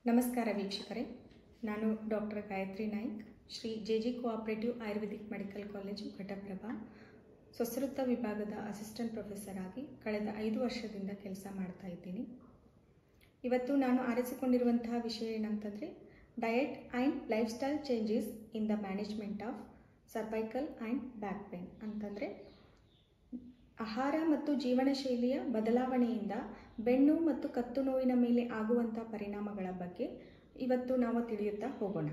ನಮಸ್ಕಾರ ವೀಕ್ಷಕರೇ ನಾನು doctor Gayatri Naik Shri J G cooperative ayurvedic medical college Ghataprabha ಸ್ವಸೃತ ವಿಭಾಗದ ಅಸಿಸ್ಟೆಂಟ್ ಪ್ರೊಫೆಸರ್ ಆಗಿ ಕಳೆದ ಐದು ವರ್ಷದಿಂದ ಕೆಲಸ ಮಾಡ್ತಾ ಇದ್ದೀನಿ ಇವತ್ತು ನಾನು ಆರಿಸಿಕೊಂಡಿರುವಂತಹ ವಿಷಯ ಏನಂತಂದರೆ diet and lifestyle changes in the management of cervical and back pain ಅಂತಂದರೆ ಆಹಾರ ಮತ್ತು ಜೀವನ ಶೈಲಿಯ ಬದಲಾವಣೆಯಿಂದ ಬೆನ್ನು ಮತ್ತು ಕತ್ತು ನೋವಿನ ಮೇಲೆ ಆಗುವಂಥ ಪರಿಣಾಮಗಳ ಬಗ್ಗೆ ಇವತ್ತು ನಾವು ತಿಳಿಯುತ್ತಾ ಹೋಗೋಣ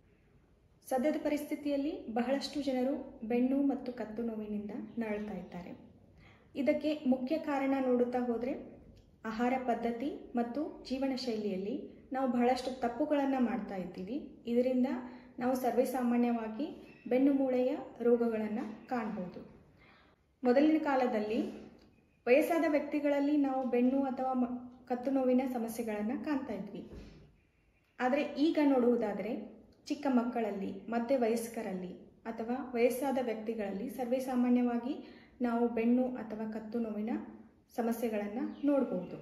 ಸದ್ಯದ ಪರಿಸ್ಥಿತಿಯಲ್ಲಿ ಬಹಳಷ್ಟು ಜನರು ಬೆನ್ನು ಮತ್ತು ಕತ್ತು ನೋವಿನಿಂದ ನರಳ್ತಾ ಇದ್ದಾರೆ ಇದಕ್ಕೆ ಮುಖ್ಯ ಕಾರಣ ನೋಡುತ್ತಾ ಹೋದರೆ ಆಹಾರ ಪದ್ಧತಿ ಮತ್ತು ಜೀವನ ಶೈಲಿಯಲ್ಲಿ ನಾವು ಬಹಳಷ್ಟು ತಪ್ಪುಗಳನ್ನು ಮಾಡ್ತಾ ಇದ್ದೀವಿ ಇದರಿಂದ ನಾವು ಸರ್ವೇಸಾಮಾನ್ಯವಾಗಿ ಬೆನ್ನು ಮೂಳೆಯ ರೋಗಗಳನ್ನು ಕಾಣ್ಬೋದು ಮೊದಲಿನ ಕಾಲದಲ್ಲಿ ವಯಸ್ಸಾದ ವ್ಯಕ್ತಿಗಳಲ್ಲಿ ನಾವು ಬೆನ್ನು ಅಥವಾ ಮ- ಕತ್ತು ನೋವಿನ ಸಮಸ್ಯೆಗಳನ್ನು ಕಾಣ್ತಾ ಇದ್ವಿ ಆದರೆ ಈಗ ನೋಡುವುದಾದರೆ ಚಿಕ್ಕ ಮಕ್ಕಳಲ್ಲಿ ಮಧ್ಯ ವಯಸ್ಕರಲ್ಲಿ ಅಥವಾ ವಯಸ್ಸಾದ ವ್ಯಕ್ತಿಗಳಲ್ಲಿ ಸರ್ವೇಸಾಮಾನ್ಯವಾಗಿ ನಾವು ಬೆನ್ನು ಅಥವಾ ಕತ್ತು ನೋವಿನ ಸಮಸ್ಯೆಗಳನ್ನು ನೋಡಬಹುದು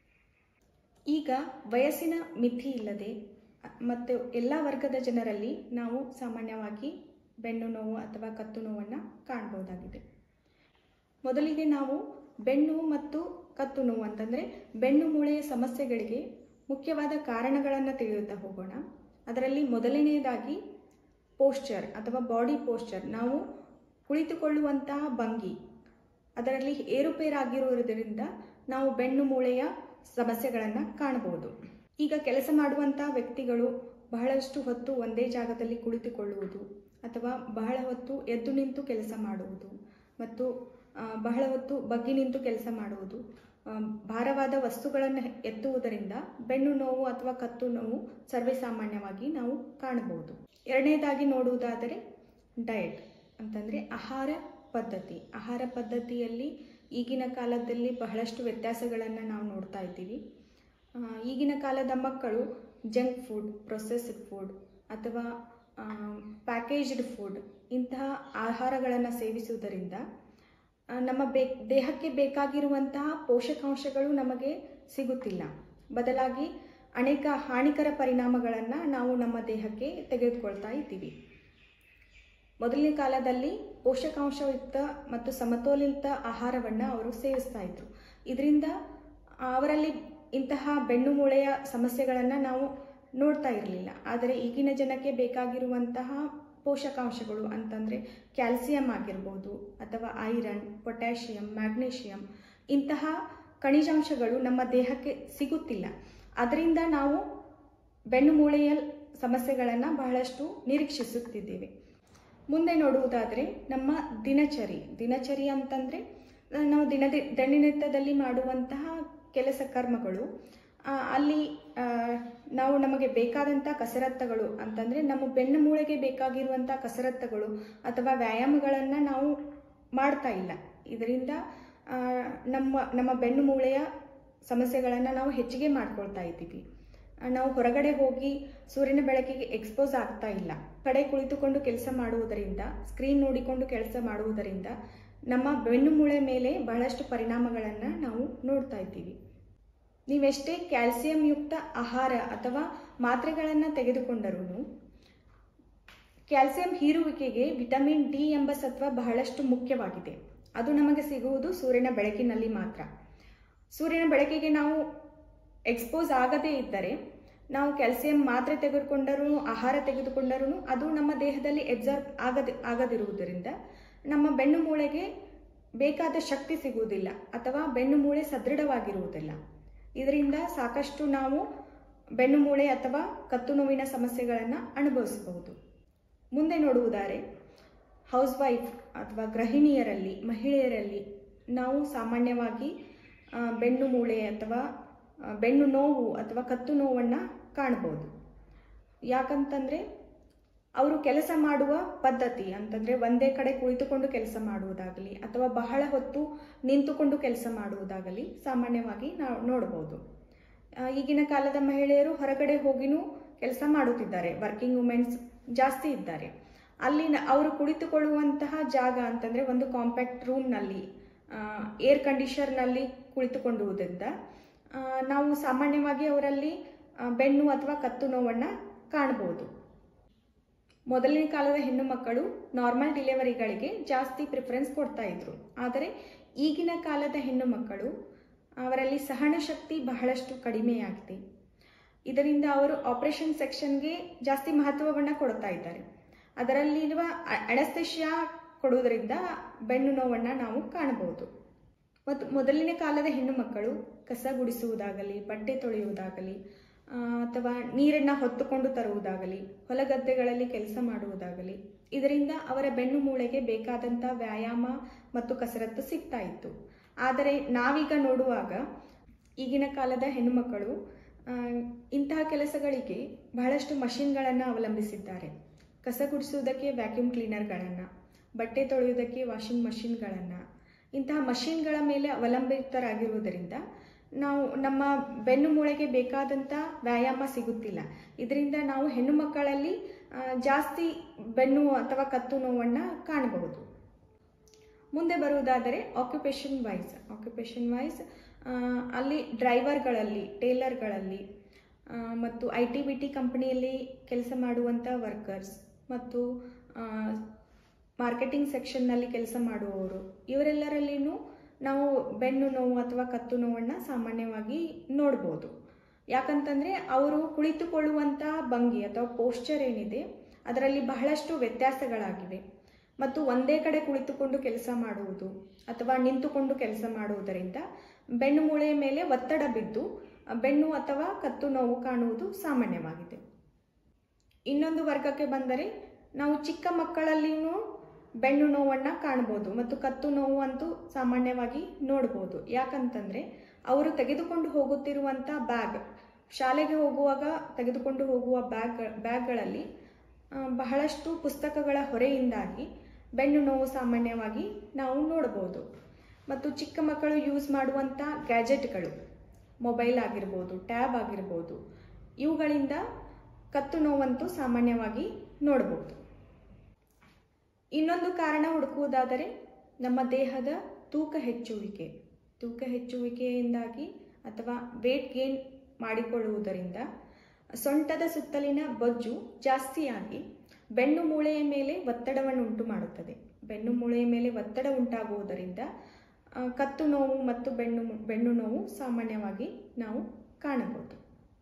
ಈಗ ವಯಸ್ಸಿನ ಮಿತಿ ಇಲ್ಲದೆ ಅ- ಮತ್ತು ಎಲ್ಲ ವರ್ಗದ ಜನರಲ್ಲಿ ನಾವು ಸಾಮಾನ್ಯವಾಗಿ ಬೆನ್ನು ನೋವು ಅಥವಾ ಕತ್ತು ನೋವನ್ನು ಕಾಣಬಹುದಾಗಿದೆ ಮೊದಲಿಗೆ ನಾವು ಬೆನ್ನು ಮತ್ತು ಕತ್ತು ನೋವು ಅಂತಂದರೆ ಬೆನ್ನು ಮೂಳೆಯ ಸಮಸ್ಯೆಗಳಿಗೆ ಮುಖ್ಯವಾದ ಕಾರಣಗಳನ್ನು ತಿಳಿಯುತ್ತಾ ಹೋಗೋಣ ಅದರಲ್ಲಿ ಮೊದಲನೆಯದಾಗಿ ಪೋಶ್ಚರ್ ಅಥವಾ ಬಾಡಿ ಪೋಶ್ಚರ್ ನಾವು ಕುಳಿತುಕೊಳ್ಳುವಂತಹ ಭಂಗಿ ಅದರಲ್ಲಿ ಏರುಪೇರಾಗಿರುವುದರಿಂದ ನಾವು ಬೆನ್ನು ಮೂಳೆಯ ಸಮಸ್ಯೆಗಳನ್ನು ಕಾಣಬಹುದು ಈಗ ಕೆಲಸ ಮಾಡುವಂತಹ ವ್ಯಕ್ತಿಗಳು ಬಹಳಷ್ಟು ಹೊತ್ತು ಒಂದೇ ಜಾಗದಲ್ಲಿ ಕುಳಿತುಕೊಳ್ಳುವುದು ಅಥವಾ ಬಹಳ ಹೊತ್ತು ಎದ್ದು ನಿಂತು ಕೆಲಸ ಮಾಡುವುದು ಮತ್ತು ಆ, ಬಹಳ ಹೊತ್ತು ಬಗ್ಗಿ ನಿಂತು ಕೆಲಸ ಮಾಡುವುದು ಆ, ಭಾರವಾದ ವಸ್ತುಗಳನ್ನು ಎತ್ತುವುದರಿಂದ ಬೆನ್ನು ನೋವು ಅಥವಾ ಕತ್ತು ನೋವು ಸರ್ವೇಸಾಮಾನ್ಯವಾಗಿ ನಾವು ಕಾಣಬಹುದು ಎರಡನೇದಾಗಿ ನೋಡುವುದಾದರೆ ಡಯಟ್ ಅಂತಂದರೆ ಆಹಾರ ಪದ್ಧತಿ ಆಹಾರ ಪದ್ಧತಿಯಲ್ಲಿ ಈಗಿನ ಕಾಲದಲ್ಲಿ ಬಹಳಷ್ಟು ವ್ಯತ್ಯಾಸಗಳನ್ನು ನಾವು ನೋಡ್ತಾ ಇದ್ದೀವಿ ಆ, ಈಗಿನ ಕಾಲದ ಮಕ್ಕಳು ಜಂಕ್ ಫುಡ್ ಪ್ರೊಸೆಸ್ಡ್ ಫುಡ್ ಅಥವಾ ಪ್ಯಾಕೇಜ್ಡ್ ಫುಡ್ ಇಂತಹ ಆಹಾರಗಳನ್ನು ಸೇವಿಸುವುದರಿಂದ ಆ, ನಮ್ಮ ಬೇ ದೇಹಕ್ಕೆ ಬೇಕಾಗಿರುವಂತಹ ಪೋಷಕಾಂಶಗಳು ನಮಗೆ ಸಿಗುತ್ತಿಲ್ಲ ಬದಲಾಗಿ ಅನೇಕ ಹಾನಿಕರ ಪರಿಣಾಮಗಳನ್ನು ನಾವು ನಮ್ಮ ದೇಹಕ್ಕೆ ತೆಗೆದುಕೊಳ್ತಾ ಇದ್ದೀವಿ ಮೊದಲನೇ ಕಾಲದಲ್ಲಿ ಪೋಷಕಾಂಶಯುಕ್ತ ಮತ್ತು ಸಮತೋಲಿತ ಆಹಾರವನ್ನು ಅವರು ಸೇವಿಸ್ತಾ ಇದ್ರು ಇದರಿಂದ ಅವರಲ್ಲಿ ಇಂತಹ ಬೆನ್ನು ಮೂಳೆಯ ಸಮಸ್ಯೆಗಳನ್ನು ನಾವು ನೋಡ್ತಾ ಇರಲಿಲ್ಲ ಆದರೆ ಈಗಿನ ಜನಕ್ಕೆ ಬೇಕಾಗಿರುವಂತಹ ಪೋಷಕಾಂಶಗಳು ಅಂತಂದರೆ ಕ್ಯಾಲ್ಸಿಯಂ ಆಗಿರ್ಬೋದು ಅಥವಾ ಐರನ್ ಪೊಟ್ಯಾಷಿಯಂ ಮ್ಯಾಗ್ನೇಷಿಯಂ ಇಂತಹ ಖನಿಜಾಂಶಗಳು ನಮ್ಮ ದೇಹಕ್ಕೆ ಸಿಗುತ್ತಿಲ್ಲ ಅದರಿಂದ ನಾವು ಬೆನ್ನು ಮೂಳೆಯ ಸಮಸ್ಯೆಗಳನ್ನು ಬಹಳಷ್ಟು ನಿರೀಕ್ಷಿಸುತ್ತಿದ್ದೇವೆ ಮುಂದೆ ನೋಡುವುದಾದರೆ ನಮ್ಮ ದಿನಚರಿ ದಿನಚರಿ ಅಂತಂದರೆ ನಾವು ದಿನ ದಿನನಿತ್ಯದಲ್ಲಿ ಮಾಡುವಂತಹ ಕೆಲಸ ಕರ್ಮಗಳು ಆ, ಅಲ್ಲಿ ಆ, ನಾವು ನಮಗೆ ಬೇಕಾದಂಥ ಕಸರತ್ತುಗಳು ಅಂತಂದರೆ ನಮ್ಮ ಬೆನ್ನು ಮೂಳೆಗೆ ಬೇಕಾಗಿರುವಂಥ ಕಸರತ್ತುಗಳು ಅಥವಾ ವ್ಯಾಯಾಮಗಳನ್ನು ನಾವು ಮಾಡ್ತಾ ಇಲ್ಲ ಇದರಿಂದ ಆ, ನಮ್ಮ ನಮ್ಮ ಬೆನ್ನು ಮೂಳೆಯ ಸಮಸ್ಯೆಗಳನ್ನು ನಾವು ಹೆಚ್ಚಿಗೆ ಮಾಡ್ಕೊಳ್ತಾ ಇದ್ದೀವಿ ಆ, ನಾವು ಹೊರಗಡೆ ಹೋಗಿ ಸೂರ್ಯನ ಬೆಳಕಿಗೆ ಎಕ್ಸ್ಪೋಸ್ ಆಗ್ತಾ ಇಲ್ಲ ಕಡೆ ಕುಳಿತುಕೊಂಡು ಕೆಲಸ ಮಾಡುವುದರಿಂದ ಸ್ಕ್ರೀನ್ ನೋಡಿಕೊಂಡು ಕೆಲಸ ಮಾಡುವುದರಿಂದ ನಮ್ಮ ಬೆನ್ನು ಮೂಳೆ ಮೇಲೆ ಬಹಳಷ್ಟು ಪರಿಣಾಮಗಳನ್ನು ನಾವು ನೋಡ್ತಾ ಇದ್ದೀವಿ ನೀವೆಷ್ಟೇ ಕ್ಯಾಲ್ಸಿಯಂ ಯುಕ್ತ ಆಹಾರ ಅಥವಾ ಮಾತ್ರೆಗಳನ್ನು ತೆಗೆದುಕೊಂಡರೂ ಕ್ಯಾಲ್ಸಿಯಂ ಹೀರುವಿಕೆಗೆ ವಿಟಮಿನ್ ಡಿ ಎಂಬ ಸತ್ವ ಬಹಳಷ್ಟು ಮುಖ್ಯವಾಗಿದೆ ಅದು ನಮಗೆ ಸಿಗುವುದು ಸೂರ್ಯನ ಬೆಳಕಿನಲ್ಲಿ ಮಾತ್ರ ಸೂರ್ಯನ ಬೆಳಕಿಗೆ ನಾವು ಎಕ್ಸ್ಪೋಸ್ ಆಗದೇ ಇದ್ದರೆ ನಾವು ಕ್ಯಾಲ್ಸಿಯಂ ಮಾತ್ರೆ ತೆಗೆದುಕೊಂಡರೂ ಆಹಾರ ತೆಗೆದುಕೊಂಡರೂ ಅದು ನಮ್ಮ ದೇಹದಲ್ಲಿ ಎಬ್ಸರ್ವ್ ಆಗದೆ ಆಗದಿರುವುದರಿಂದ ನಮ್ಮ ಬೆನ್ನು ಮೂಳೆಗೆ ಬೇಕಾದ ಶಕ್ತಿ ಸಿಗುವುದಿಲ್ಲ ಅಥವಾ ಬೆನ್ನು ಮೂಳೆ ಸದೃಢವಾಗಿರುವುದಿಲ್ಲ ಇದರಿಂದ ಸಾಕಷ್ಟು ನಾವು ಬೆನ್ನು ಮೂಳೆ ಅಥವಾ ಕತ್ತು ನೋವಿನ ಸಮಸ್ಯೆಗಳನ್ನು ಅನುಭವಿಸಬಹುದು ಮುಂದೆ ನೋಡುವುದಾದರೆ ಹೌಸ್ ವೈಫ್ ಅಥವಾ ಗೃಹಿಣಿಯರಲ್ಲಿ ಮಹಿಳೆಯರಲ್ಲಿ ನಾವು ಸಾಮಾನ್ಯವಾಗಿ ಆ, ಬೆನ್ನು ಮೂಳೆ ಅಥವಾ ಆ, ಬೆನ್ನು ನೋವು ಅಥವಾ ಕತ್ತು ನೋವನ್ನು ಕಾಣ್ಬೋದು ಯಾಕಂತಂದರೆ ಅವರು ಕೆಲಸ ಮಾಡುವ ಪದ್ಧತಿ ಅಂತಂದರೆ ಒಂದೇ ಕಡೆ ಕುಳಿತುಕೊಂಡು ಕೆಲಸ ಮಾಡುವುದಾಗಲಿ ಅಥವಾ ಬಹಳ ಹೊತ್ತು ನಿಂತುಕೊಂಡು ಕೆಲಸ ಮಾಡುವುದಾಗಲಿ ಸಾಮಾನ್ಯವಾಗಿ ನಾವು ನೋಡಬಹುದು ಆ, ಈಗಿನ ಕಾಲದ ಮಹಿಳೆಯರು ಹೊರಗಡೆ ಹೋಗಿನೂ ಕೆಲಸ ಮಾಡುತ್ತಿದ್ದಾರೆ ವರ್ಕಿಂಗ್ ವುಮೆನ್ಸ್ ಜಾಸ್ತಿ ಇದ್ದಾರೆ ಅಲ್ಲಿ ನ- ಅವರು ಕುಳಿತುಕೊಳ್ಳುವಂತಹ ಜಾಗ ಅಂತಂದರೆ ಒಂದು ಕಾಂಪ್ಯಾಕ್ಟ್ ರೂಮ್ನಲ್ಲಿ ಏರ್ ಕಂಡೀಷರ್ನಲ್ಲಿ ಕುಳಿತುಕೊಳ್ಳುವುದರಿಂದ ಆ, ನಾವು ಸಾಮಾನ್ಯವಾಗಿ ಅವರಲ್ಲಿ ಆ, ಬೆನ್ನು ಅಥವಾ ಕತ್ತು ನೋವನ್ನು ಕಾಣಬಹುದು ಮೊದಲಿನ ಕಾಲದ ಹೆಣ್ಣು ಮಕ್ಕಳು ನಾರ್ಮಲ್ ಡಿಲಿವರಿಗಳಿಗೆ ಜಾಸ್ತಿ ಪ್ರಿಫರೆನ್ಸ್ ಕೊಡ್ತಾ ಇದ್ರು ಆದರೆ ಈಗಿನ ಕಾಲದ ಹೆಣ್ಣು ಮಕ್ಕಳು ಅವರಲ್ಲಿ ಸಹನ ಶಕ್ತಿ ಬಹಳಷ್ಟು ಕಡಿಮೆಯಾಗಿದೆ ಇದರಿಂದ ಅವರು ಆಪರೇಷನ್ ಸೆಕ್ಷನ್ಗೆ ಜಾಸ್ತಿ ಮಹತ್ವವನ್ನು ಕೊಡ್ತಾ ಇದ್ದಾರೆ ಅದರಲ್ಲಿರುವ ಅಣಸ್ತೇಷಿಯಾ ಕೊಡುವುದರಿಂದ ಬೆನ್ನು ನೋವನ್ನು ನಾವು ಕಾಣಬಹುದು ಮತ್ತು ಮೊದಲಿನ ಕಾಲದ ಹೆಣ್ಣು ಮಕ್ಕಳು ಕಸ ಗುಡಿಸುವುದಾಗಲಿ ಬಟ್ಟೆ ತೊಳೆಯುವುದಾಗಲಿ ಆ, ಅಥವಾ ನೀರನ್ನು ಹೊತ್ತುಕೊಂಡು ತರುವುದಾಗಲಿ ಹೊಲಗದ್ದೆಗಳಲ್ಲಿ ಕೆಲಸ ಮಾಡುವುದಾಗಲಿ ಇದರಿಂದ ಅವರ ಬೆನ್ನು ಮೂಳೆಗೆ ಬೇಕಾದಂಥ ವ್ಯಾಯಾಮ ಮತ್ತು ಕಸರತ್ತು ಸಿಗ್ತಾ ಇತ್ತು ಆದರೆ ನಾವೀಗ ನೋಡುವಾಗ ಈಗಿನ ಕಾಲದ ಹೆಣ್ಣುಮಕ್ಕಳು ಆ, ಇಂತಹ ಕೆಲಸಗಳಿಗೆ ಬಹಳಷ್ಟು ಮಷಿನ್ಗಳನ್ನು ಅವಲಂಬಿಸಿದ್ದಾರೆ ಕಸ ಗುಡಿಸುವುದಕ್ಕೆ ವ್ಯಾಕ್ಯೂಮ್ ಕ್ಲೀನರ್ಗಳನ್ನು ಬಟ್ಟೆ ತೊಳೆಯುವುದಕ್ಕೆ ವಾಷಿಂಗ್ ಮಷಿನ್ಗಳನ್ನು ಇಂತಹ ಮಷಿನ್ಗಳ ಮೇಲೆ ಅವಲಂಬಿತರಾಗಿರುವುದರಿಂದ ನಾವು ನಮ್ಮ ಬೆನ್ನು ಮೂಳೆಗೆ ಬೇಕಾದಂಥ ವ್ಯಾಯಾಮ ಸಿಗುತ್ತಿಲ್ಲ ಇದರಿಂದ ನಾವು ಹೆಣ್ಣು ಮಕ್ಕಳಲ್ಲಿ ಆ, ಜಾಸ್ತಿ ಬೆನ್ನು ಅಥವಾ ಕತ್ತು ನೋವನ್ನು ಕಾಣಬಹುದು ಮುಂದೆ ಬರುವುದಾದರೆ ಆಕ್ಯುಪೇಷನ್ ವೈಸ್ ಆಕ್ಯುಪೇಷನ್ ವೈಸ್ ಅಲ್ಲಿ ಡ್ರೈವರ್ಗಳಲ್ಲಿ ಟೇಲರ್ಗಳಲ್ಲಿ ಆ, ಮತ್ತು ಐ ಟಿ ಬಿ ಟಿ ಕಂಪನಿಯಲ್ಲಿ ಕೆಲಸ ಮಾಡುವಂಥ ವರ್ಕರ್ಸ್ ಮತ್ತು ಮಾರ್ಕೆಟಿಂಗ್ ಸೆಕ್ಷನ್ನಲ್ಲಿ ಕೆಲಸ ಮಾಡುವವರು ಇವರೆಲ್ಲರಲ್ಲಿನೂ ನಾವು ಬೆನ್ನು ನೋವು ಅಥವಾ ಕತ್ತು ನೋವನ್ನು ಸಾಮಾನ್ಯವಾಗಿ ನೋಡ್ಬೋದು ಯಾಕಂತಂದರೆ ಅವರು ಕುಳಿತುಕೊಳ್ಳುವಂಥ ಭಂಗಿ ಅಥವಾ ಪೋಶ್ಚರ್ ಏನಿದೆ ಅದರಲ್ಲಿ ಬಹಳಷ್ಟು ವ್ಯತ್ಯಾಸಗಳಾಗಿವೆ ಮತ್ತು ಒಂದೇ ಕಡೆ ಕುಳಿತುಕೊಂಡು ಕೆಲಸ ಮಾಡುವುದು ಅಥವಾ ನಿಂತುಕೊಂಡು ಕೆಲಸ ಮಾಡುವುದರಿಂದ ಬೆನ್ನು ಮೂಳೆಯ ಮೇಲೆ ಒತ್ತಡ ಬಿದ್ದು ಬೆನ್ನು ಅಥವಾ ಕತ್ತು ನೋವು ಕಾಣುವುದು ಸಾಮಾನ್ಯವಾಗಿದೆ ಇನ್ನೊಂದು ವರ್ಗಕ್ಕೆ ಬಂದರೆ ನಾವು ಚಿಕ್ಕ ಮಕ್ಕಳಲ್ಲಿಯೂ ಬೆನ್ನು ನೋವನ್ನು ಕಾಣ್ಬೋದು ಮತ್ತು ಕತ್ತು ನೋವು ಅಂತೂ ಸಾಮಾನ್ಯವಾಗಿ ನೋಡ್ಬೋದು ಯಾಕಂತಂದರೆ ಅವರು ತೆಗೆದುಕೊಂಡು ಹೋಗುತ್ತಿರುವಂಥ ಬ್ಯಾಗ್ ಶಾಲೆಗೆ ಹೋಗುವಾಗ ತೆಗೆದುಕೊಂಡು ಹೋಗುವ ಬ್ಯಾಗ್ ಬ್ಯಾಗ್ಗಳಲ್ಲಿ ಆ, ಬಹಳಷ್ಟು ಪುಸ್ತಕಗಳ ಹೊರೆಯಿಂದಾಗಿ ಬೆನ್ನು ನೋವು ಸಾಮಾನ್ಯವಾಗಿ ನಾವು ನೋಡ್ಬೋದು ಮತ್ತು ಚಿಕ್ಕ ಮಕ್ಕಳು ಯೂಸ್ ಮಾಡುವಂಥ ಗ್ಯಾಜೆಟ್ಗಳು ಮೊಬೈಲ್ ಆಗಿರ್ಬೋದು ಟ್ಯಾಬ್ ಆಗಿರ್ಬೋದು ಇವುಗಳಿಂದ ಕತ್ತು ನೋವಂತೂ ಸಾಮಾನ್ಯವಾಗಿ ನೋಡ್ಬೋದು ಇನ್ನೊಂದು ಕಾರಣ ಹುಡುಕುವುದಾದರೆ ನಮ್ಮ ದೇಹದ ತೂಕ ಹೆಚ್ಚುವಿಕೆ ತೂಕ ಹೆಚ್ಚುವಿಕೆಯಿಂದಾಗಿ ಅಥವಾ ವೇಟ್ ಗೇನ್ ಮಾಡಿಕೊಳ್ಳುವುದರಿಂದ ಸೊಂಟದ ಸುತ್ತಲಿನ ಬೊಜ್ಜು ಜಾಸ್ತಿಯಾಗಿ ಬೆನ್ನು ಮೂಳೆಯ ಮೇಲೆ ಒತ್ತಡವನ್ನು ಉಂಟು ಮಾಡುತ್ತದೆ ಬೆನ್ನು ಮೂಳೆಯ ಮೇಲೆ ಒತ್ತಡ ಉಂಟಾಗುವುದರಿಂದ ಆ, ಕತ್ತು ನೋವು ಮತ್ತು ಬೆನ್ನು ಬೆನ್ನು ನೋವು ಸಾಮಾನ್ಯವಾಗಿ ನಾವು ಕಾಣಬಹುದು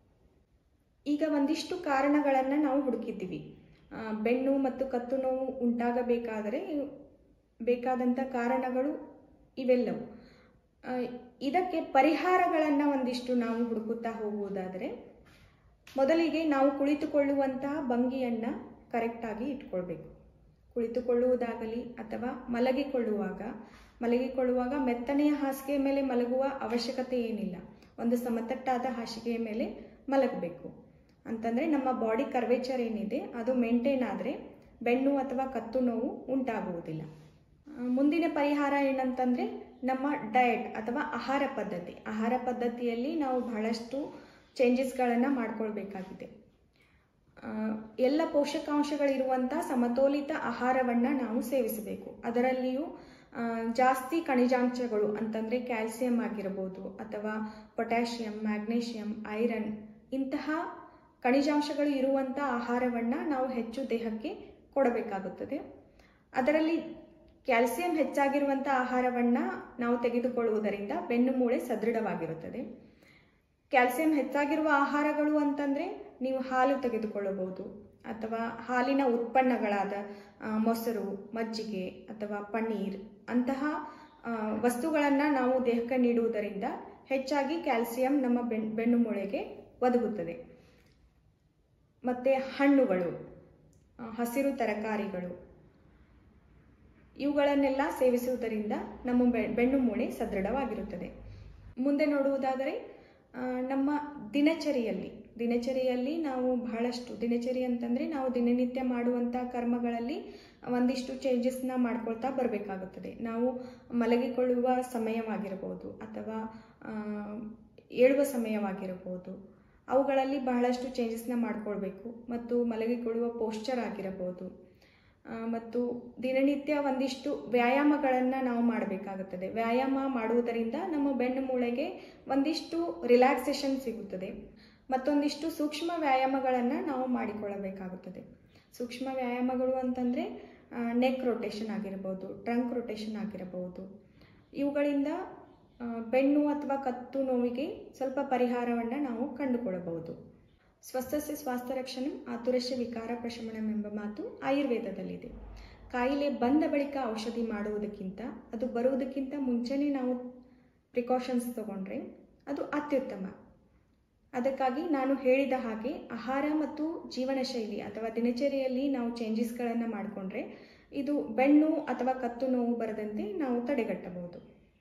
ಈಗ ಒಂದಿಷ್ಟು ಕಾರಣಗಳನ್ನು ನಾವು ಹುಡುಕಿದ್ದೀವಿ ಆ, ಬೆನ್ನು ಮತ್ತು ಕತ್ತು ನೋವು ಉಂಟಾಗಬೇಕಾದರೆ ಬೇಕಾದಂಥ ಕಾರಣಗಳು ಇವೆಲ್ಲವು ಆ, ಇದಕ್ಕೆ ಪರಿಹಾರಗಳನ್ನು ಒಂದಿಷ್ಟು ನಾವು ಹುಡುಕುತ್ತಾ ಹೋಗುವುದಾದರೆ ಮೊದಲಿಗೆ ನಾವು ಕುಳಿತುಕೊಳ್ಳುವಂತಹ ಭಂಗಿಯನ್ನು ಕರೆಕ್ಟಾಗಿ ಇಟ್ಕೊಳ್ಬೇಕು ಕುಳಿತುಕೊಳ್ಳುವುದಾಗಲಿ ಅಥವಾ ಮಲಗಿಕೊಳ್ಳುವಾಗ ಮಲಗಿಕೊಳ್ಳುವಾಗ ಮೆತ್ತನೆಯ ಹಾಸಿಗೆಯ ಮೇಲೆ ಮಲಗುವ ಅವಶ್ಯಕತೆ ಏನಿಲ್ಲ ಒಂದು ಸಮತಟ್ಟಾದ ಹಾಸಿಗೆಯ ಮೇಲೆ ಮಲಗಬೇಕು ಅಂತಂದರೆ ನಮ್ಮ ಬಾಡಿ ಕರ್ವೇಚರ್ ಏನಿದೆ ಅದು ಮೇಂಟೈನ್ ಆದರೆ ಬೆನ್ನು ಅಥವಾ ಕತ್ತು ನೋವು ಉಂಟಾಗುವುದಿಲ್ಲ ಆ, ಮುಂದಿನ ಪರಿಹಾರ ಏನಂತಂದರೆ ನಮ್ಮ ಡಯಟ್ ಅಥವಾ ಆಹಾರ ಪದ್ಧತಿ ಆಹಾರ ಪದ್ಧತಿಯಲ್ಲಿ ನಾವು ಬಹಳಷ್ಟು ಚೇಂಜಸ್ಗಳನ್ನು ಮಾಡ್ಕೊಳ್ಬೇಕಾಗಿದೆ ಆ, ಎಲ್ಲ ಪೋಷಕಾಂಶಗಳಿರುವಂಥ ಸಮತೋಲಿತ ಆಹಾರವನ್ನು ನಾವು ಸೇವಿಸಬೇಕು ಅದರಲ್ಲಿಯೂ ಆ, ಜಾಸ್ತಿ ಖನಿಜಾಂಶಗಳು ಅಂತಂದರೆ ಕ್ಯಾಲ್ಸಿಯಂ ಆಗಿರ್ಬೋದು ಅಥವಾ ಪೊಟ್ಯಾಷಿಯಂ ಮ್ಯಾಗ್ನೇಷಿಯಂ ಐರನ್ ಇಂತಹ ಖನಿಜಾಂಶಗಳು ಇರುವಂಥ ಆಹಾರವನ್ನು ನಾವು ಹೆಚ್ಚು ದೇಹಕ್ಕೆ ಕೊಡಬೇಕಾಗುತ್ತದೆ ಅದರಲ್ಲಿ ಕ್ಯಾಲ್ಸಿಯಂ ಹೆಚ್ಚಾಗಿರುವಂಥ ಆಹಾರವನ್ನು ನಾವು ತೆಗೆದುಕೊಳ್ಳುವುದರಿಂದ ಬೆನ್ನು ಮೂಳೆ ಸದೃಢವಾಗಿರುತ್ತದೆ ಕ್ಯಾಲ್ಸಿಯಂ ಹೆಚ್ಚಾಗಿರುವ ಆಹಾರಗಳು ಅಂತಂದರೆ ನೀವು ಹಾಲು ತೆಗೆದುಕೊಳ್ಳಬಹುದು ಅಥವಾ ಹಾಲಿನ ಉತ್ಪನ್ನಗಳಾದ ಆ, ಮೊಸರು ಮಜ್ಜಿಗೆ ಅಥವಾ ಪನ್ನೀರ್ ಅಂತಹ ವಸ್ತುಗಳನ್ನು ನಾವು ದೇಹಕ್ಕೆ ನೀಡುವುದರಿಂದ ಹೆಚ್ಚಾಗಿ ಕ್ಯಾಲ್ಸಿಯಂ ನಮ್ಮ ಬೆನ್ ಬೆನ್ನು ಮೂಳೆಗೆ ಒದಗುತ್ತದೆ ಮತ್ತು ಹಣ್ಣುಗಳು ಆ, ಹಸಿರು ತರಕಾರಿಗಳು ಇವುಗಳನ್ನೆಲ್ಲ ಸೇವಿಸುವುದರಿಂದ ನಮ್ಮ ಬೆ- ಬೆನ್ನು ಮೂಳೆ ಸದೃಢವಾಗಿರುತ್ತದೆ ಮುಂದೆ ನೋಡುವುದಾದರೆ ಆ, ನಮ್ಮ ದಿನಚರಿಯಲ್ಲಿ ದಿನಚರಿಯಲ್ಲಿ ನಾವು ಬಹಳಷ್ಟು ದಿನಚರಿ ಅಂತಂದರೆ ನಾವು ದಿನನಿತ್ಯ ಮಾಡುವಂಥ ಕರ್ಮಗಳಲ್ಲಿ ಒಂದಿಷ್ಟು ಚೇಂಜಸ್ನ ಮಾಡ್ಕೊಳ್ತಾ ಬರಬೇಕಾಗುತ್ತದೆ ನಾವು ಮಲಗಿಕೊಳ್ಳುವ ಸಮಯವಾಗಿರ್ಬೋದು ಅಥವಾ ಆ, ಏಳುವ ಸಮಯವಾಗಿರಬಹುದು ಅವುಗಳಲ್ಲಿ ಬಹಳಷ್ಟು ಚೇಂಜಸ್ನ ಮಾಡ್ಕೊಳ್ಬೇಕು ಮತ್ತು ಮಲಗಿಕೊಳ್ಳುವ ಪೋಶ್ಚರ್ ಆಗಿರಬಹುದು ಆ, ಮತ್ತು ದಿನನಿತ್ಯ ಒಂದಿಷ್ಟು ವ್ಯಾಯಾಮಗಳನ್ನು ನಾವು ಮಾಡಬೇಕಾಗುತ್ತದೆ ವ್ಯಾಯಾಮ ಮಾಡುವುದರಿಂದ ನಮ್ಮ ಬೆನ್ನು ಮೂಳೆಗೆ ಒಂದಿಷ್ಟು ರಿಲ್ಯಾಕ್ಸೇಷನ್ ಸಿಗುತ್ತದೆ ಮತ್ತೊಂದಿಷ್ಟು ಸೂಕ್ಷ್ಮ ವ್ಯಾಯಾಮಗಳನ್ನು ನಾವು ಮಾಡಿಕೊಳ್ಳಬೇಕಾಗುತ್ತದೆ ಸೂಕ್ಷ್ಮ ವ್ಯಾಯಾಮಗಳು ಅಂತಂದರೆ ನೆಕ್ ರೊಟೇಷನ್ ಆಗಿರ್ಬೋದು ಟ್ರಂಕ್ ರೊಟೇಷನ್ ಆಗಿರಬಹುದು ಇವುಗಳಿಂದ ಆ, ಬೆನ್ನು ಅಥವಾ ಕತ್ತು ನೋವಿಗೆ ಸ್ವಲ್ಪ ಪರಿಹಾರವನ್ನು ನಾವು ಕಂಡುಕೊಳ್ಳಬಹುದು ಸ್ವಸ್ಥಸ್ಯ ಸ್ವಾಸ್ಥ್ಯ ರಕ್ಷಣೆ ಆತುರಸ್ಯ ವಿಕಾರ ಪ್ರಶಮನಂ ಎಂಬ ಮಾತು ಆಯುರ್ವೇದದಲ್ಲಿದೆ ಕಾಯಿಲೆ ಬಂದ ಬಳಿಕ ಔಷಧಿ ಮಾಡುವುದಕ್ಕಿಂತ ಅದು ಬರುವುದಕ್ಕಿಂತ ಮುಂಚೆನೇ ನಾವು ಪ್ರಿಕಾಷನ್ಸ್ ತಗೊಂಡ್ರೆ ಅದು ಅತ್ಯುತ್ತಮ ಅದಕ್ಕಾಗಿ ನಾನು ಹೇಳಿದ ಹಾಗೆ ಆಹಾರ ಮತ್ತು ಜೀವನ ಶೈಲಿ ಅಥವಾ ದಿನಚರಿಯಲ್ಲಿ ನಾವು ಚೇಂಜಸ್ಗಳನ್ನು ಮಾಡಿಕೊಂಡ್ರೆ ಇದು ಬೆನ್ನು ಅಥವಾ ಕತ್ತು ನೋವು ಬರದಂತೆ ನಾವು ತಡೆಗಟ್ಟಬಹುದು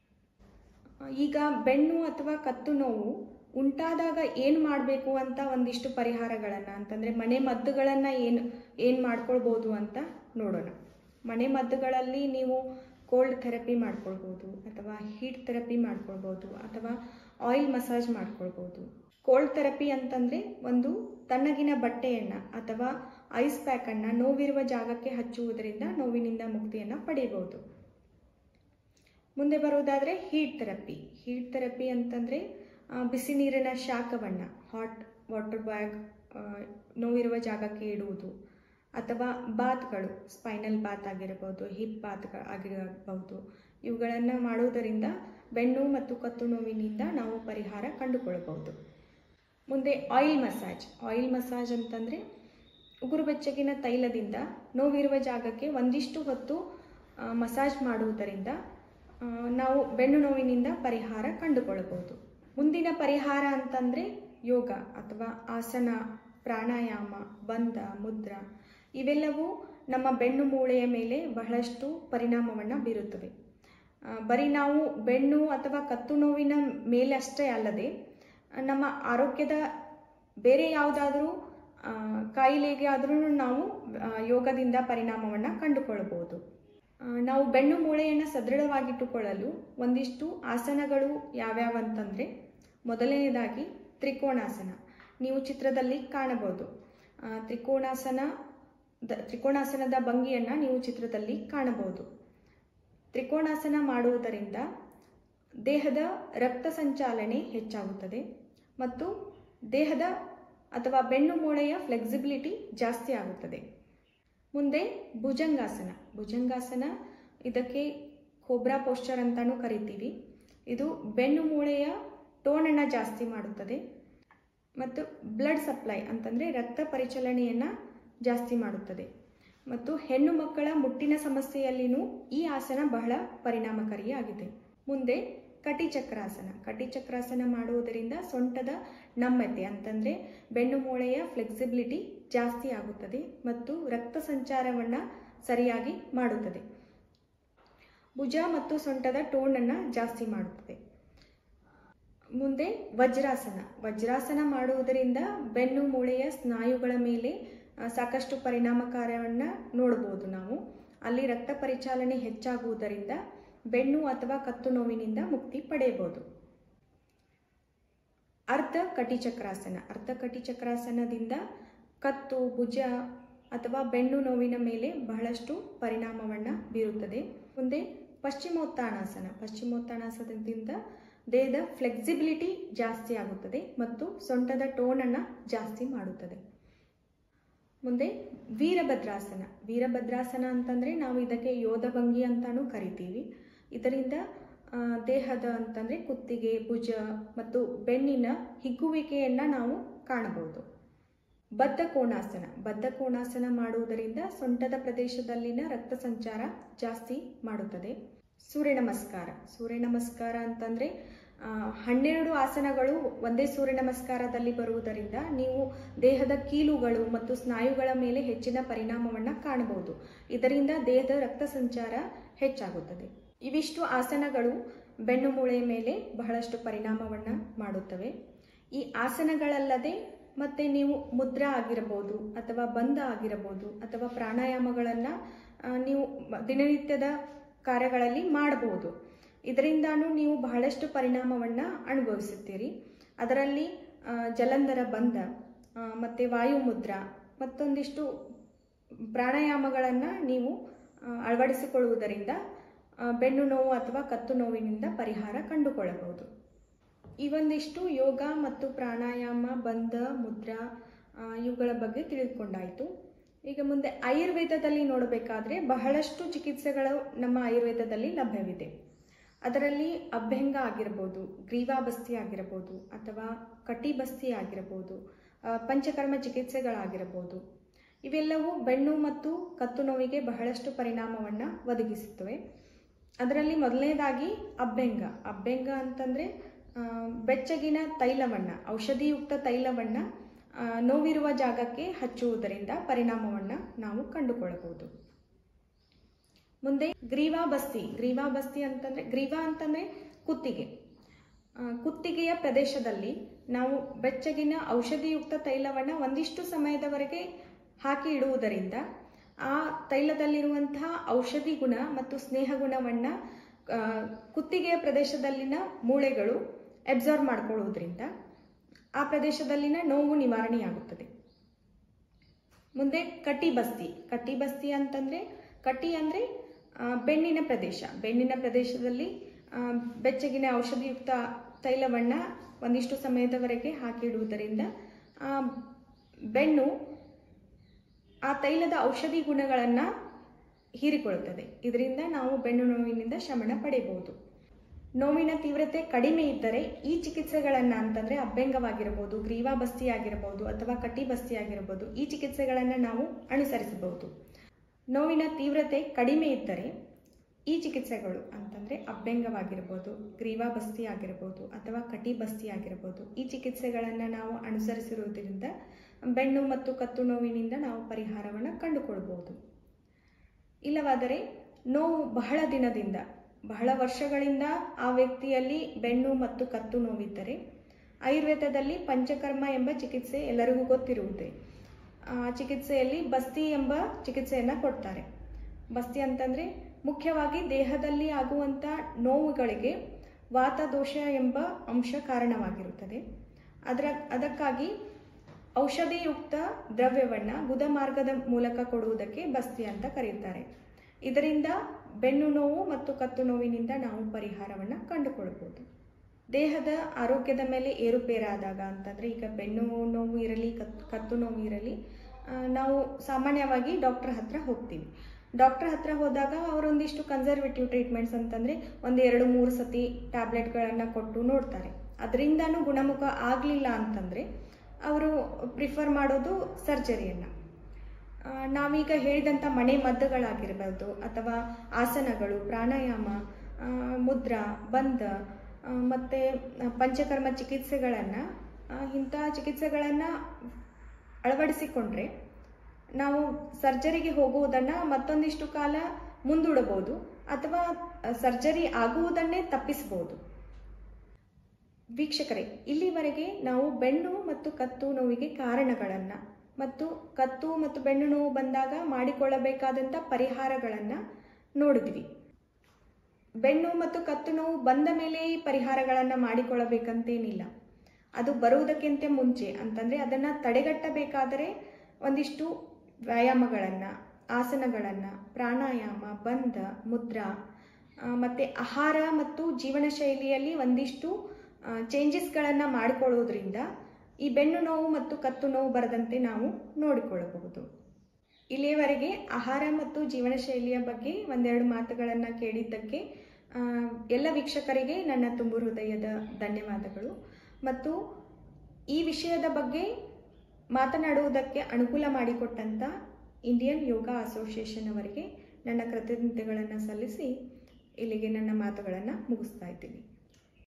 ಈಗ ಬೆನ್ನು ಅಥವಾ ಕತ್ತು ನೋವು ಉಂಟಾದಾಗ ಏನು ಮಾಡಬೇಕು ಅಂತ ಒಂದಿಷ್ಟು ಪರಿಹಾರಗಳನ್ನು ಅಂತಂದರೆ ಮನೆ ಮದ್ದುಗಳನ್ನು ಏನು ಏನು ಮಾಡ್ಕೊಳ್ಬೋದು ಅಂತ ನೋಡೋಣ ಮನೆ ಮದ್ದುಗಳಲ್ಲಿ ನೀವು ಕೋಲ್ಡ್ ಥೆರಪಿ ಮಾಡ್ಕೊಳ್ಬೋದು ಅಥವಾ ಹೀಟ್ ಥೆರಪಿ ಮಾಡ್ಕೊಳ್ಬೋದು ಅಥವಾ ಆಯಿಲ್ ಮಸಾಜ್ ಮಾಡ್ಕೊಳ್ಬೋದು ಕೋಲ್ಡ್ ಥೆರಪಿ ಅಂತಂದರೆ ಒಂದು ತಣ್ಣಗಿನ ಬಟ್ಟೆಯನ್ನು ಅಥವಾ ಐಸ್ ಪ್ಯಾಕನ್ನು ನೋವಿರುವ ಜಾಗಕ್ಕೆ ಹಚ್ಚುವುದರಿಂದ ನೋವಿನಿಂದ ಮುಕ್ತಿಯನ್ನು ಪಡೆಯಬಹುದು ಮುಂದೆ ಬರುವುದಾದರೆ ಹೀಟ್ ಥೆರಪಿ ಹೀಟ್ ಥೆರಪಿ ಅಂತಂದರೆ ಬಿಸಿ ನೀರಿನ ಶಾಖವನ್ನು ಹಾಟ್ ವಾಟರ್ ಬ್ಯಾಗ್ ನೋವಿರುವ ಜಾಗಕ್ಕೆ ಇಡುವುದು ಅಥವಾ ಬಾತ್ಗಳು ಸ್ಪೈನಲ್ ಬಾತ್ ಆಗಿರಬಹುದು ಹಿಪ್ ಬಾತ್ ಆಗಿರಬಹುದು ಇವುಗಳನ್ನು ಮಾಡುವುದರಿಂದ ಬೆನ್ನು ಮತ್ತು ಕತ್ತು ನೋವಿನಿಂದ ನಾವು ಪರಿಹಾರ ಕಂಡುಕೊಳ್ಳಬಹುದು ಮುಂದೆ ಆಯಿಲ್ ಮಸಾಜ್ ಆಯಿಲ್ ಮಸಾಜ್ ಅಂತಂದರೆ ಉಗುರು ಬೆಚ್ಚಗಿನ ತೈಲದಿಂದ ನೋವಿರುವ ಜಾಗಕ್ಕೆ ಒಂದಿಷ್ಟು ಹೊತ್ತು ಆ, ಮಸಾಜ್ ಮಾಡುವುದರಿಂದ ಆ, ನಾವು ಬೆನ್ನು ನೋವಿನಿಂದ ಪರಿಹಾರ ಕಂಡುಕೊಳ್ಳಬಹುದು ಮುಂದಿನ ಪರಿಹಾರ ಅಂತಂದರೆ ಯೋಗ ಅಥವಾ ಆಸನ ಪ್ರಾಣಾಯಾಮ ಬಂಧ ಮುದ್ರ ಇವೆಲ್ಲವೂ ನಮ್ಮ ಬೆನ್ನು ಮೂಳೆಯ ಮೇಲೆ ಬಹಳಷ್ಟು ಪರಿಣಾಮವನ್ನು ಬೀರುತ್ತವೆ ಆ, ಬರೀ ನಾವು ಬೆನ್ನು ಅಥವಾ ಕತ್ತು ನೋವಿನ ಮೇಲೆ ಅಷ್ಟೇ ಅಲ್ಲದೆ ಆ, ನಮ್ಮ ಆರೋಗ್ಯದ ಬೇರೆ ಯಾವುದಾದ್ರೂ ಆ, ಕಾಯಿಲೆಗೆ ಆದರೂ ನಾವು ಆ, ಯೋಗದಿಂದ ಪರಿಣಾಮವನ್ನು ಕಂಡುಕೊಳ್ಳಬಹುದು ಆ, ನಾವು ಬೆನ್ನು ಮೂಳೆಯನ್ನು ಸದೃಢವಾಗಿಟ್ಟುಕೊಳ್ಳಲು ಒಂದಿಷ್ಟು ಆಸನಗಳು ಯಾವ್ಯಾವ ಅಂತಂದರೆ ಮೊದಲನೇದಾಗಿ ತ್ರಿಕೋಣಾಸನ ನೀವು ಚಿತ್ರದಲ್ಲಿ ಕಾಣಬಹುದು ಆ, ತ್ರಿಕೋಣಾಸನ ದ ತ್ರಿಕೋಣಾಸನದ ಭಂಗಿಯನ್ನು ನೀವು ಚಿತ್ರದಲ್ಲಿ ಕಾಣಬಹುದು ತ್ರಿಕೋಣಾಸನ ಮಾಡುವುದರಿಂದ ದೇಹದ ರಕ್ತ ಸಂಚಾಲನೆ ಹೆಚ್ಚಾಗುತ್ತದೆ ಮತ್ತು ದೇಹದ ಅಥವಾ ಬೆನ್ನು ಮೂಳೆಯ ಫ್ಲೆಕ್ಸಿಬಿಲಿಟಿ ಜಾಸ್ತಿ ಆಗುತ್ತದೆ ಮುಂದೆ ಭುಜಂಗಾಸನ ಭುಜಂಗಾಸನ ಇದಕ್ಕೆ ಕೋಬ್ರಾ ಪೋಸ್ಚರ್ ಅಂತಾನೂ ಕರಿತೀವಿ ಇದು ಬೆನ್ನು ಮೂಳೆಯ ಟೋನನ್ನು ಜಾಸ್ತಿ ಮಾಡುತ್ತದೆ ಮತ್ತು ಬ್ಲಡ್ ಸಪ್ಲೈ ಅಂತಂದರೆ ರಕ್ತ ಪರಿಚಲನೆಯನ್ನು ಜಾಸ್ತಿ ಮಾಡುತ್ತದೆ ಮತ್ತು ಹೆಣ್ಣು ಮಕ್ಕಳ ಮುಟ್ಟಿನ ಸಮಸ್ಯೆಯಲ್ಲಿನೂ ಈ ಆಸನ ಬಹಳ ಪರಿಣಾಮಕಾರಿಯಾಗಿದೆ ಮುಂದೆ ಕಟಿಚಕ್ರಾಸನ ಕಟಿಚಕ್ರಾಸನ ಮಾಡುವುದರಿಂದ ಸೊಂಟದ ನಮ್ಯತೆ ಅಂತಂದರೆ ಬೆನ್ನು ಮೂಳೆಯ ಫ್ಲೆಕ್ಸಿಬಿಲಿಟಿ ಜಾಸ್ತಿ ಆಗುತ್ತದೆ ಮತ್ತು ರಕ್ತ ಸಂಚಾರವನ್ನು ಸರಿಯಾಗಿ ಮಾಡುತ್ತದೆ ಭುಜ ಮತ್ತು ಸೊಂಟದ ಟೋನನ್ನು ಜಾಸ್ತಿ ಮಾಡುತ್ತದೆ ಮುಂದೆ ವಜ್ರಾಸನ ವಜ್ರಾಸನ ಮಾಡುವುದರಿಂದ ಬೆನ್ನು ಮೂಳೆಯ ಸ್ನಾಯುಗಳ ಮೇಲೆ ಆ, ಸಾಕಷ್ಟು ಪರಿಣಾಮಕಾರವನ್ನು ನೋಡಬಹುದು ನಾವು ಅಲ್ಲಿ ರಕ್ತ ಪರಿಚಾಲನೆ ಹೆಚ್ಚಾಗುವುದರಿಂದ ಬೆನ್ನು ಅಥವಾ ಕತ್ತು ನೋವಿನಿಂದ ಮುಕ್ತಿ ಪಡೆಯಬಹುದು ಅರ್ಧ ಕಟಿಚಕ್ರಾಸನ ಅರ್ಧ ಕಟಿಚಕ್ರಾಸನದಿಂದ ಕತ್ತು ಭುಜ ಅಥವಾ ಬೆನ್ನು ನೋವಿನ ಮೇಲೆ ಬಹಳಷ್ಟು ಪರಿಣಾಮವನ್ನು ಬೀರುತ್ತದೆ ಮುಂದೆ ಪಶ್ಚಿಮೋತ್ತಾನಾಸನ ಪಶ್ಚಿಮೋತ್ತಾನಾಸನದಿಂದ ದೇಹದ ಫ್ಲೆಕ್ಸಿಬಿಲಿಟಿ ಜಾಸ್ತಿ ಆಗುತ್ತದೆ ಮತ್ತು ಸೊಂಟದ ಟೋನನ್ನು ಜಾಸ್ತಿ ಮಾಡುತ್ತದೆ ಮುಂದೆ ವೀರಭದ್ರಾಸನ ವೀರಭದ್ರಾಸನ ಅಂತಂದರೆ ನಾವು ಇದಕ್ಕೆ ಯೋಧಭಂಗಿ ಅಂತಾನೂ ಕರಿತೀವಿ ಇದರಿಂದ ಆ, ದೇಹದ ಅಂತಂದರೆ ಕುತ್ತಿಗೆ ಭುಜ ಮತ್ತು ಬೆನ್ನಿನ ಹಿಗ್ಗುವಿಕೆಯನ್ನು ನಾವು ಕಾಣಬಹುದು ಬದ್ಧ ಕೋಣಾಸನ ಬದ್ಧ ಕೋಣಾಸನ ಮಾಡುವುದರಿಂದ ಸೊಂಟದ ಪ್ರದೇಶದಲ್ಲಿನ ರಕ್ತ ಸಂಚಾರ ಜಾಸ್ತಿ ಮಾಡುತ್ತದೆ ಸೂರ್ಯ ನಮಸ್ಕಾರ ಸೂರ್ಯ ನಮಸ್ಕಾರ ಅಂತಂದರೆ ಆ, ಹನ್ನೆರಡು ಆಸನಗಳು ಒಂದೇ ಸೂರ್ಯ ನಮಸ್ಕಾರದಲ್ಲಿ ಬರುವುದರಿಂದ ನೀವು ದೇಹದ ಕೀಲುಗಳು ಮತ್ತು ಸ್ನಾಯುಗಳ ಮೇಲೆ ಹೆಚ್ಚಿನ ಪರಿಣಾಮವನ್ನು ಕಾಣಬಹುದು ಇದರಿಂದ ದೇಹದ ರಕ್ತ ಸಂಚಾರ ಹೆಚ್ಚಾಗುತ್ತದೆ ಇವಿಷ್ಟು ಆಸನಗಳು ಬೆನ್ನು ಮೂಳೆಯ ಮೇಲೆ ಬಹಳಷ್ಟು ಪರಿಣಾಮವನ್ನು ಮಾಡುತ್ತವೆ ಈ ಆಸನಗಳಲ್ಲದೆ ಮತ್ತೆ ನೀವು ಮುದ್ರಾ ಆಗಿರಬಹುದು ಅಥವಾ ಬಂಧ ಆಗಿರಬಹುದು ಅಥವಾ ಪ್ರಾಣಾಯಾಮಗಳನ್ನು ನೀವು ಮ- ದಿನನಿತ್ಯದ ಕಾರ್ಯಗಳಲ್ಲಿ ಮಾಡಬಹುದು ಇದರಿಂದಾನು ನೀವು ಬಹಳಷ್ಟು ಪರಿಣಾಮವನ್ನು ಅನುಭವಿಸುತ್ತೀರಿ ಅದರಲ್ಲಿ ಆ, ಜಲಂಧರ ಬಂಧ ಆ, ಮತ್ತೆ ವಾಯು ಮುದ್ರಾ ಮತ್ತೊಂದಿಷ್ಟು ಪ್ರಾಣಾಯಾಮಗಳನ್ನು ನೀವು ಆ, ಅಳವಡಿಸಿಕೊಳ್ಳುವುದರಿಂದ ಆ, ಬೆನ್ನು ನೋವು ಅಥವಾ ಕತ್ತು ನೋವಿನಿಂದ ಪರಿಹಾರ ಕಂಡುಕೊಳ್ಳಬಹುದು ಈ ಒಂದಿಷ್ಟು ಯೋಗ ಮತ್ತು ಪ್ರಾಣಾಯಾಮ ಬಂಧ ಮುದ್ರಾ ಆ, ಇವುಗಳ ಬಗ್ಗೆ ತಿಳಿದುಕೊಂಡಾಯಿತು ಈಗ ಮುಂದೆ ಆಯುರ್ವೇದದಲ್ಲಿ ನೋಡಬೇಕಾದ್ರೆ ಬಹಳಷ್ಟು ಚಿಕಿತ್ಸೆಗಳು ನಮ್ಮ ಆಯುರ್ವೇದದಲ್ಲಿ ಲಭ್ಯವಿದೆ ಅದರಲ್ಲಿ ಅಭ್ಯಂಗ ಆಗಿರ್ಬೋದು ಗ್ರೀವಾಬಸ್ತಿ ಆಗಿರ್ಬೋದು ಅಥವಾ ಕಟಿಬಸ್ತಿ ಆಗಿರ್ಬೋದು ಆ, ಪಂಚಕರ್ಮ ಚಿಕಿತ್ಸೆಗಳಾಗಿರ್ಬೋದು ಇವೆಲ್ಲವೂ ಬೆನ್ನು ಮತ್ತು ಕತ್ತು ನೋವಿಗೆ ಬಹಳಷ್ಟು ಪರಿಣಾಮವನ್ನು ಒದಗಿಸುತ್ತವೆ ಅದರಲ್ಲಿ ಮೊದಲನೇದಾಗಿ ಅಭ್ಯಂಗ ಅಭ್ಯಂಗ ಅಂತಂದರೆ ಬೆಚ್ಚಗಿನ ತೈಲವನ್ನು ಔಷಧಿಯುಕ್ತ ತೈಲವನ್ನು ನೋವಿರುವ ಜಾಗಕ್ಕೆ ಹಚ್ಚುವುದರಿಂದ ಪರಿಣಾಮವನ್ನು ನಾವು ಕಂಡುಕೊಳ್ಳಬಹುದು ಮುಂದೆ ಗ್ರೀವಾಬಸ್ತಿ ಗ್ರೀವಾಬಸ್ತಿ ಅಂತಂದರೆ ಗ್ರೀವಾ ಅಂತಂದರೆ ಕುತ್ತಿಗೆ ಆ, ಕುತ್ತಿಗೆಯ ಪ್ರದೇಶದಲ್ಲಿ ನಾವು ಬೆಚ್ಚಗಿನ ಔಷಧಿಯುಕ್ತ ತೈಲವನ್ನು ಒಂದಿಷ್ಟು ಸಮಯದವರೆಗೆ ಹಾಕಿ ಇಡುವುದರಿಂದ ಆ ತೈಲದಲ್ಲಿರುವಂತಹ ಔಷಧಿ ಗುಣ ಮತ್ತು ಸ್ನೇಹ ಗುಣವನ್ನು ಕುತ್ತಿಗೆಯ ಪ್ರದೇಶದಲ್ಲಿನ ಮೂಳೆಗಳು ಅಬ್ಸರ್ವ್ ಮಾಡ್ಕೊಳ್ಳೋದ್ರಿಂದ ಆ ಪ್ರದೇಶದಲ್ಲಿನ ನೋವು ನಿವಾರಣೆಯಾಗುತ್ತದೆ ಮುಂದೆ ಕಟಿಬಸ್ತಿ ಕಟಿಬಸ್ತಿ ಅಂತಂದರೆ ಕಟಿ ಅಂದರೆ ಬೆನ್ನಿನ ಪ್ರದೇಶ ಬೆನ್ನಿನ ಪ್ರದೇಶದಲ್ಲಿ ಆ, ಬೆಚ್ಚಗಿನ ಔಷಧಿಯುಕ್ತ ತೈಲವನ್ನು ಒಂದಿಷ್ಟು ಸಮಯದವರೆಗೆ ಹಾಕಿಡುವುದರಿಂದ ಆ ಬೆನ್ನು ಆ ತೈಲದ ಔಷಧಿ ಗುಣಗಳನ್ನು ಹೀರಿಕೊಳ್ಳುತ್ತದೆ ಇದರಿಂದ ನಾವು ಬೆನ್ನು ನೋವಿನಿಂದ ಶಮನ ಪಡೆಯಬಹುದು ನೋವಿನ ತೀವ್ರತೆ ಕಡಿಮೆ ಇದ್ದರೆ ಈ ಚಿಕಿತ್ಸೆಗಳನ್ನು ಅಂತಂದರೆ ಅಭ್ಯಂಗವಾಗಿರಬಹುದು ಗ್ರೀವಾಬಸ್ತಿ ಆಗಿರಬಹುದು ಅಥವಾ ಕಟಿಬಸ್ತಿ ಆಗಿರಬಹುದು ಈ ಚಿಕಿತ್ಸೆಗಳನ್ನು ನಾವು ಅನುಸರಿಸಬಹುದು ನೋವಿನ ತೀವ್ರತೆ ಕಡಿಮೆ ಇದ್ದರೆ ಈ ಚಿಕಿತ್ಸೆಗಳು ಅಂತಂದರೆ ಅಭ್ಯಂಗವಾಗಿರ್ಬೋದು ಗ್ರೀವಾಬಸ್ತಿ ಆಗಿರ್ಬೋದು ಅಥವಾ ಕಟಿಬಸ್ತಿ ಆಗಿರ್ಬೋದು ಈ ಚಿಕಿತ್ಸೆಗಳನ್ನು ನಾವು ಅನುಸರಿಸಿರುವುದರಿಂದ ಬೆನ್ನು ಮತ್ತು ಕತ್ತು ನೋವಿನಿಂದ ನಾವು ಪರಿಹಾರವನ್ನು ಕಂಡುಕೊಳ್ಬೋದು ಇಲ್ಲವಾದರೆ ನೋವು ಬಹಳ ದಿನದಿಂದ ಬಹಳ ವರ್ಷಗಳಿಂದ ಆ ವ್ಯಕ್ತಿಯಲ್ಲಿ ಬೆನ್ನು ಮತ್ತು ಕತ್ತು ನೋವಿದ್ದರೆ ಆಯುರ್ವೇದದಲ್ಲಿ ಪಂಚಕರ್ಮ ಎಂಬ ಚಿಕಿತ್ಸೆ ಎಲ್ಲರಿಗೂ ಗೊತ್ತಿರುವುದೇ ಆ ಚಿಕಿತ್ಸೆಯಲ್ಲಿ ಬಸ್ತಿ ಎಂಬ ಚಿಕಿತ್ಸೆಯನ್ನು ಕೊಡ್ತಾರೆ ಬಸ್ತಿ ಅಂತಂದರೆ ಮುಖ್ಯವಾಗಿ ದೇಹದಲ್ಲಿ ಆಗುವಂಥ ನೋವುಗಳಿಗೆ ವಾತದೋಷ ಎಂಬ ಅಂಶ ಕಾರಣವಾಗಿರುತ್ತದೆ ಅದರ ಅದಕ್ಕಾಗಿ ಔಷಧಿಯುಕ್ತ ದ್ರವ್ಯವನ್ನು ಗುದಮಾರ್ಗದ ಮೂಲಕ ಕೊಡುವುದಕ್ಕೆ ಬಸ್ತಿ ಅಂತ ಕರೆಯುತ್ತಾರೆ ಇದರಿಂದ ಬೆನ್ನು ನೋವು ಮತ್ತು ಕತ್ತು ನೋವಿನಿಂದ ನಾವು ಪರಿಹಾರವನ್ನು ಕಂಡುಕೊಳ್ಬೋದು ದೇಹದ ಆರೋಗ್ಯದ ಮೇಲೆ ಏರುಪೇರಾದಾಗ ಅಂತಂದರೆ ಈಗ ಬೆನ್ನು ನೋವು ಇರಲಿ ಕತ್ ಕತ್ತು ನೋವು ಇರಲಿ ಆ, ನಾವು ಸಾಮಾನ್ಯವಾಗಿ ಡಾಕ್ಟರ್ ಹತ್ರ ಹೋಗ್ತೀವಿ ಡಾಕ್ಟರ್ ಹತ್ರ ಹೋದಾಗ ಅವರೊಂದಿಷ್ಟು ಕನ್ಸರ್ವೇಟಿವ್ ಟ್ರೀಟ್ಮೆಂಟ್ಸ್ ಅಂತಂದರೆ ಒಂದು ಎರಡು ಮೂರು ಸತಿ ಟ್ಯಾಬ್ಲೆಟ್ಗಳನ್ನು ಕೊಟ್ಟು ನೋಡ್ತಾರೆ ಅದರಿಂದನೂ ಗುಣಮುಖ ಆಗಲಿಲ್ಲ ಅಂತಂದರೆ ಅವರು ಪ್ರಿಫರ್ ಮಾಡೋದು ಸರ್ಜರಿಯನ್ನು ಆ, ನಾವೀಗ ಹೇಳಿದಂಥ ಮನೆ ಮದ್ದುಗಳಾಗಿರ್ಬೋದು ಅಥವಾ ಆಸನಗಳು ಪ್ರಾಣಾಯಾಮ ಆ, ಮುದ್ರಾ ಬಂಧ ಆ, ಮತ್ತೆ ಪಂಚಕರ್ಮ ಚಿಕಿತ್ಸೆಗಳನ್ನು ಇಂಥ ಚಿಕಿತ್ಸೆಗಳನ್ನು ಅಳವಡಿಸಿಕೊಂಡ್ರೆ ನಾವು ಸರ್ಜರಿಗೆ ಹೋಗುವುದನ್ನು ಮತ್ತೊಂದಿಷ್ಟು ಕಾಲ ಮುಂದೂಡಬಹುದು ಅಥವಾ ಸರ್ಜರಿ ಆಗುವುದನ್ನೇ ತಪ್ಪಿಸಬಹುದು ವೀಕ್ಷಕರೇ ಇಲ್ಲಿವರೆಗೆ ನಾವು ಬೆನ್ನು ಮತ್ತು ಕತ್ತು ನೋವಿಗೆ ಕಾರಣಗಳನ್ನು ಮತ್ತು ಕತ್ತು ಮತ್ತು ಬೆನ್ನು ನೋವು ಬಂದಾಗ ಮಾಡಿಕೊಳ್ಳಬೇಕಾದಂಥ ಪರಿಹಾರಗಳನ್ನು ನೋಡಿದ್ವಿ ಬೆನ್ನು ಮತ್ತು ಕತ್ತು ನೋವು ಬಂದ ಮೇಲೆ ಈ ಪರಿಹಾರಗಳನ್ನು ಮಾಡಿಕೊಳ್ಳಬೇಕಂತೇನಿಲ್ಲ ಅದು ಬರುವುದಕ್ಕಿಂತ ಮುಂಚೆ ಅಂತಂದರೆ ಅದನ್ನು ತಡೆಗಟ್ಟಬೇಕಾದರೆ ಒಂದಿಷ್ಟು ವ್ಯಾಯಾಮಗಳನ್ನು ಆಸನಗಳನ್ನು ಪ್ರಾಣಾಯಾಮ ಬಂಧ ಮುದ್ರಾ ಆ, ಮತ್ತೆ ಆಹಾರ ಮತ್ತು ಜೀವನ ಶೈಲಿಯಲ್ಲಿ ಒಂದಿಷ್ಟು ಚೇಂಜಸ್ಗಳನ್ನು ಮಾಡಿಕೊಳ್ಳೋದ್ರಿಂದ ಈ ಬೆನ್ನು ನೋವು ಮತ್ತು ಕತ್ತು ನೋವು ಬರದಂತೆ ನಾವು ನೋಡಿಕೊಳ್ಳಬಹುದು ಇಲ್ಲಿಯವರೆಗೆ ಆಹಾರ ಮತ್ತು ಜೀವನ ಶೈಲಿಯ ಬಗ್ಗೆ ಒಂದೆರಡು ಮಾತುಗಳನ್ನು ಕೇಳಿದ್ದಕ್ಕೆ ಆ, ಎಲ್ಲ ವೀಕ್ಷಕರಿಗೆ ನನ್ನ ತುಂಬು ಹೃದಯದ ಧನ್ಯವಾದಗಳು ಮತ್ತು ಈ ವಿಷಯದ ಬಗ್ಗೆ ಮಾತನಾಡುವುದಕ್ಕೆ ಅನುಕೂಲ ಮಾಡಿಕೊಟ್ಟಂಥ ಇಂಡಿಯನ್ ಯೋಗ ಅಸೋಸಿಯೇಷನ್ ಅವರಿಗೆ ನನ್ನ ಕೃತಜ್ಞತೆಗಳನ್ನು ಸಲ್ಲಿಸಿ ಇಲ್ಲಿಗೆ ನನ್ನ ಮಾತುಗಳನ್ನು ಮುಗಿಸ್ತಾ ಇದ್ದೀನಿ